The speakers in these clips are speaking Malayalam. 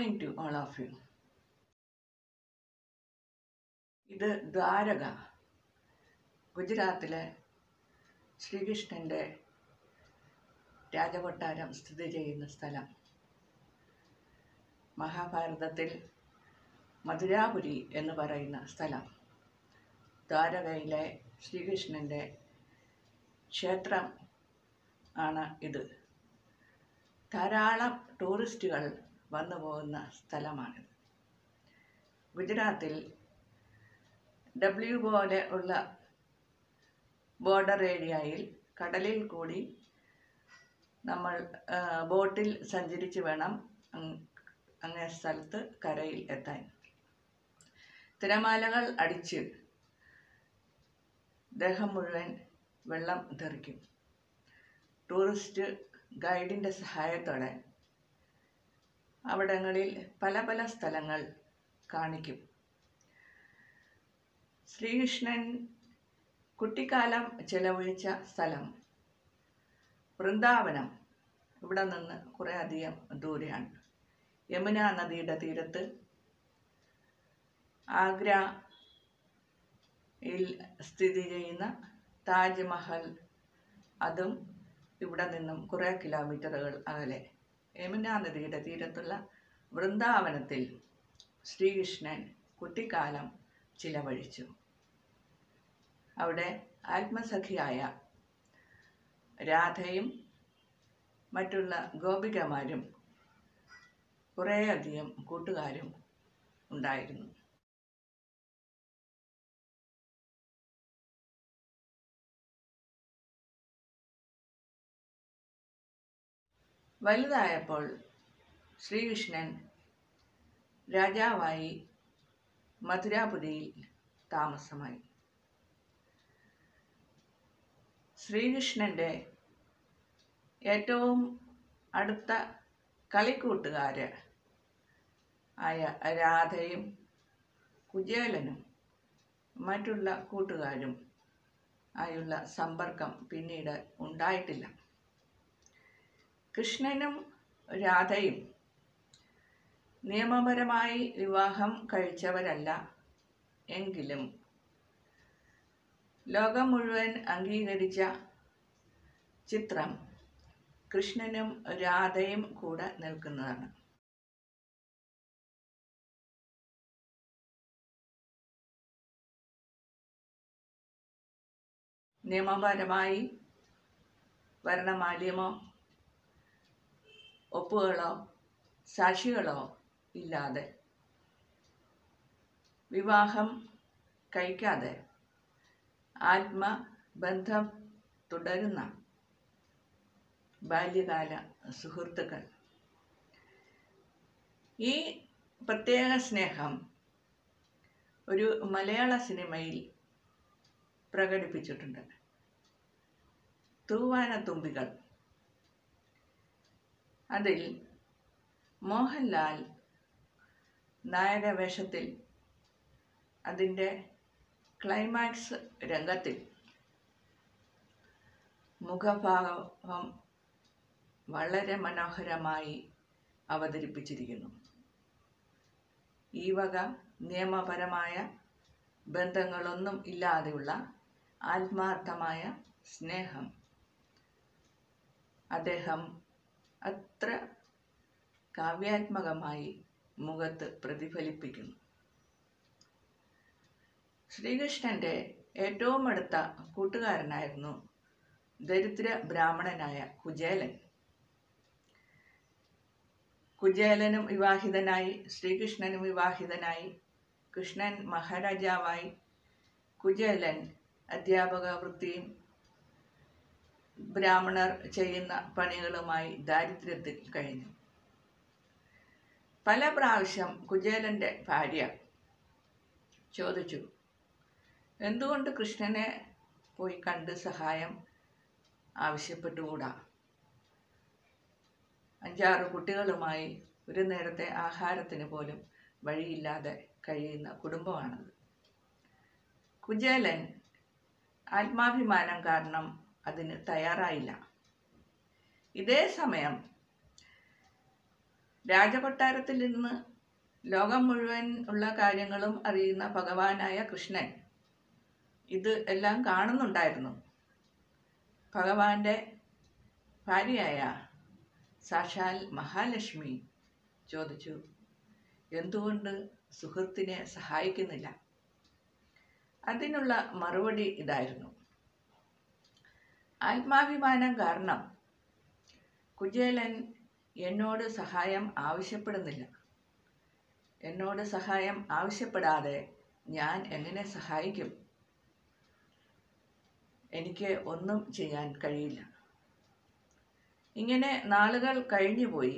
morning to all of you ഇത് ദ്വാരക ഗുജറാത്തിലെ ശ്രീകൃഷ്ണൻ്റെ രാജകൊട്ടാരം സ്ഥിതി ചെയ്യുന്ന സ്ഥലം മഹാഭാരതത്തിൽ മധുരാപുരി എന്ന് പറയുന്ന സ്ഥലം ദ്വാരകയിലെ ശ്രീകൃഷ്ണൻ്റെ ക്ഷേത്രം ആണ് ഇത് ധാരാളം ടൂറിസ്റ്റുകൾ വന്നു പോകുന്ന സ്ഥലമാണിത് ഗുജറാത്തിൽ ഡബ്ല്യു പോലെ ഉള്ള ബോർഡർ ഏരിയയിൽ കടലിൽ കൂടി നമ്മൾ ആ, ബോട്ടിൽ സഞ്ചരിച്ച് വേണം അങ് അങ്ങേ സ്ഥലത്ത് കരയിൽ എത്താൻ തിരമാലകൾ അടിച്ച് ദേഹം മുഴുവൻ വെള്ളം തെറിക്കും ടൂറിസ്റ്റ് ഗൈഡിൻ്റെ സഹായത്തോടെ അവിടങ്ങളിൽ പല പല സ്ഥലങ്ങൾ കാണിക്കും ശ്രീകൃഷ്ണൻ കുട്ടിക്കാലം ചെലവഴിച്ച സ്ഥലം വൃന്ദാവനം ഇവിടെ നിന്ന് കുറേ അധികം ദൂരെയാണ് യമുന നദിയുടെ തീരത്ത് ആഗ്രയിൽ സ്ഥിതി ചെയ്യുന്ന താജ്മഹൽ അതും ഇവിടെ നിന്നും കുറേ കിലോമീറ്ററുകൾ അകലെ യമുന നദിയുടെ തീരത്തുള്ള വൃന്ദാവനത്തിൽ ശ്രീകൃഷ്ണൻ കുട്ടിക്കാലം ചിലവഴിച്ചു അവിടെ ആത്മസഖിയായ രാധയും മറ്റുള്ള ഗോപികമാരും കുറേയധികം കൂട്ടുകാരും ഉണ്ടായിരുന്നു വലുതായപ്പോൾ ശ്രീകൃഷ്ണൻ രാജാവായി മധുരാപുരിയിൽ താമസമായി ശ്രീകൃഷ്ണൻ്റെ ഏറ്റവും അടുത്ത കളിക്കൂട്ടുകാര് ആയ രാധയും കുചേലനും മറ്റുള്ള കൂട്ടുകാരും ആയുള്ള സമ്പർക്കം പിന്നീട് ഉണ്ടായിട്ടില്ല കൃഷ്ണനും രാധയും നിയമപരമായി വിവാഹം കഴിച്ചവരല്ല എങ്കിലും ലോകം മുഴുവൻ അംഗീകരിച്ച ചിത്രം കൃഷ്ണനും രാധയും കൂടെ നിൽക്കുന്നതാണ് നിയമപരമായി വർണ്ണമാല്യമോ ഒപ്പുകളോ സാക്ഷികളോ ഇല്ലാതെ വിവാഹം കഴിക്കാതെ ആത്മബന്ധം തുടരുന്ന ബാല്യകാല സുഹൃത്തുക്കൾ ഈ പ്രത്യേക സ്നേഹം ഒരു മലയാള സിനിമയിൽ പ്രകടിപ്പിച്ചിട്ടുണ്ട് തൂവാനത്തുമ്പികൾ അതിൽ മോഹൻലാൽ നായക വേഷത്തിൽ അതിൻ്റെ ക്ലൈമാക്സ് രംഗത്തിൽ മുഖഭാവം വളരെ മനോഹരമായി അവതരിപ്പിച്ചിരിക്കുന്നു ഈ വക നിയമപരമായ ബന്ധങ്ങളൊന്നും ഇല്ലാതെയുള്ള ആത്മാർത്ഥമായ സ്നേഹം അദ്ദേഹം അത്ര കാവ്യാത്മകമായി മുഖത്ത് പ്രതിഫലിപ്പിക്കുന്നു ശ്രീകൃഷ്ണൻ്റെ ഏറ്റവും അടുത്ത കൂട്ടുകാരനായിരുന്നു ദരിദ്ര ബ്രാഹ്മണനായ കുചേലൻ കുചേലനും വിവാഹിതനായി ശ്രീകൃഷ്ണനും വിവാഹിതനായി കൃഷ്ണൻ മഹാരാജാവായി കുചേലൻ അധ്യാപക വൃത്തിയും ബ്രാഹ്മണർ ചെയ്യുന്ന പണികളുമായി ദാരിദ്ര്യത്തിൽ കഴിഞ്ഞു പല പ്രാവശ്യം കുചേലൻ്റെ ഭാര്യ ചോദിച്ചു എന്തുകൊണ്ട് കൃഷ്ണനെ പോയി കണ്ട് സഹായം ആവശ്യപ്പെട്ടുകൂടാ അഞ്ചാറ് കുട്ടികളുമായി ഒരു നേരത്തെ ആഹാരത്തിന് പോലും വഴിയില്ലാതെ കഴിയുന്ന കുടുംബമാണത് കുചേലൻ ആത്മാഭിമാനം കാരണം അതിന് തയ്യാറായില്ല ഇതേ സമയം രാജകൊട്ടാരത്തിൽ നിന്ന് ലോകം മുഴുവൻ ഉള്ള കാര്യങ്ങളും അറിയുന്ന ഭഗവാനായ കൃഷ്ണൻ ഇത് എല്ലാം കാണുന്നുണ്ടായിരുന്നു ഭഗവാന്റെ ഭാര്യയായ സാക്ഷാൽ മഹാലക്ഷ്മി ചോദിച്ചു എന്തുകൊണ്ട് സുഹൃത്തിനെ സഹായിക്കുന്നില്ല അതിനുള്ള മറുപടി ഇതായിരുന്നു ആത്മാഭിമാനം കാരണം കുചേലൻ എന്നോട് സഹായം ആവശ്യപ്പെടുന്നില്ല എന്നോട് സഹായം ആവശ്യപ്പെടാതെ ഞാൻ എങ്ങനെ സഹായിക്കും എനിക്ക് ഒന്നും ചെയ്യാൻ കഴിയില്ല ഇങ്ങനെ നാളുകൾ കഴിഞ്ഞുപോയി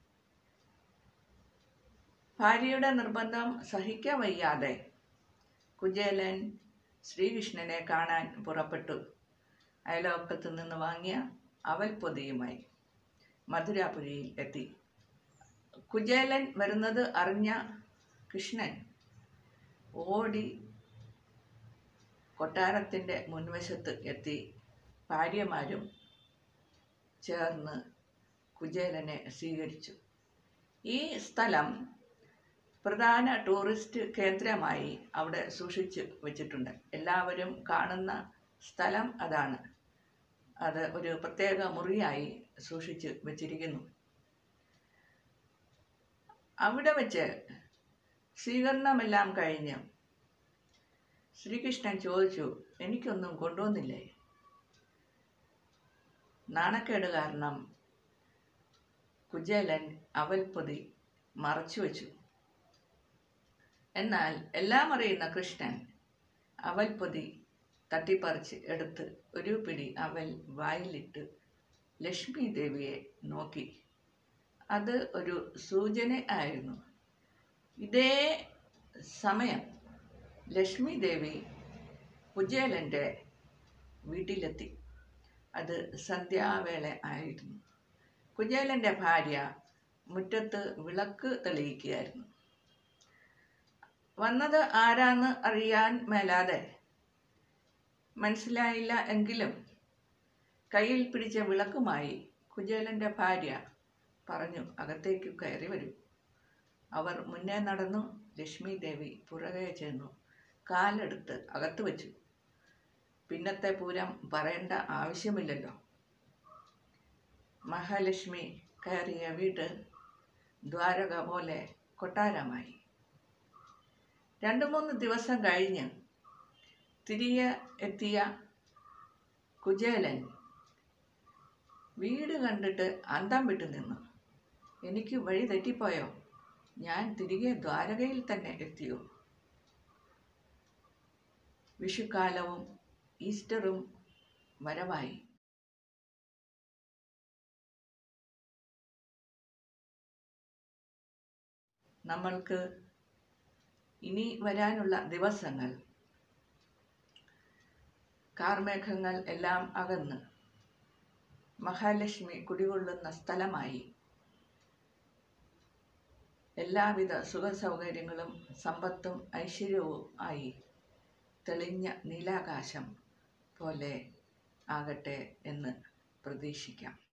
ഭാര്യയുടെ നിർബന്ധം സഹിക്കാൻ വയ്യാതെ കുചേലൻ ശ്രീകൃഷ്ണനെ കാണാൻ പുറപ്പെട്ടു അയലോക്കത്ത് നിന്ന് വാങ്ങിയ അവൽ പൊതിയുമായി മധുരാപുരിയിൽ എത്തി കുചേലൻ വരുന്നത് അറിഞ്ഞ കൃഷ്ണൻ ഓടി കൊട്ടാരത്തിൻ്റെ മുൻവശത്ത് എത്തി ഭാര്യമാരും ചേർന്ന് കുചേലനെ സ്വീകരിച്ചു ഈ സ്ഥലം പ്രധാന ടൂറിസ്റ്റ് കേന്ദ്രമായി അവിടെ സൂക്ഷിച്ചു വെച്ചിട്ടുണ്ട് എല്ലാവരും കാണുന്ന സ്ഥലം അതാണ് അത് ഒരു പ്രത്യേക മുറിയായി സൂക്ഷിച്ച് വെച്ചിരിക്കുന്നു അവിടെ വെച്ച് സ്വീകരണമെല്ലാം കഴിഞ്ഞ് ശ്രീകൃഷ്ണൻ ചോദിച്ചു എനിക്കൊന്നും കൊണ്ടുവന്നില്ലേ നാണക്കേട് കാരണം കുചേലൻ അവൽപ്പൊതി മറച്ചു വെച്ചു എന്നാൽ എല്ലാം അറിയുന്ന കൃഷ്ണൻ അവൽപ്പൊതി തട്ടിപ്പറിച്ച് എടുത്ത് ഒരു പിടി അവൽ വായിലിട്ട് ലക്ഷ്മി ദേവിയെ നോക്കി അത് ഒരു സൂചന ആയിരുന്നു ഇതേ സമയം ലക്ഷ്മി ദേവി കുചേലൻ്റെ വീട്ടിലെത്തി അത് സന്ധ്യാവേള ആയിരുന്നു കുചേലൻ്റെ ഭാര്യ മുറ്റത്ത് വിളക്ക് തെളിയിക്കുകയായിരുന്നു വന്നത് ആരാന്ന് അറിയാൻ മേലാതെ മനസ്സിലായില്ല എങ്കിലും കയ്യിൽ പിടിച്ച വിളക്കുമായി കുചേലൻ്റെ ഭാര്യ പറഞ്ഞു അകത്തേക്ക് കയറി വരൂ അവർ മുന്നേ നടന്നു ലക്ഷ്മി ദേവി പുറകെ ചെന്നു കാലെടുത്ത് അകത്ത് വെച്ചു പിന്നത്തെ പൂരം പറയേണ്ട ആവശ്യമില്ലല്ലോ മഹാലക്ഷ്മി കയറിയ വീട് ദ്വാരക പോലെ കൊട്ടാരമായി രണ്ടു മൂന്ന് ദിവസം കഴിഞ്ഞ് തിരികെ എത്തിയ കുചേലൻ വീട് കണ്ടിട്ട് അന്തം വിട്ടു നിന്നു എനിക്ക് വഴി തെറ്റിപ്പോയോ ഞാൻ തിരികെ ദ്വാരകയിൽ തന്നെ എത്തിയോ വിഷുക്കാലവും ഈസ്റ്ററും വരവായി നമ്മൾക്ക് ഇനി വരാനുള്ള ദിവസങ്ങൾ കാർമേഘങ്ങൾ എല്ലാം അകന്ന് മഹാലക്ഷ്മി കുടികൊള്ളുന്ന സ്ഥലമായി എല്ലാവിധ സുഖസൗകര്യങ്ങളും സമ്പത്തും ഐശ്വര്യവും ആയി തെളിഞ്ഞ നീലാകാശം പോലെ ആകട്ടെ എന്ന് പ്രതീക്ഷിക്കാം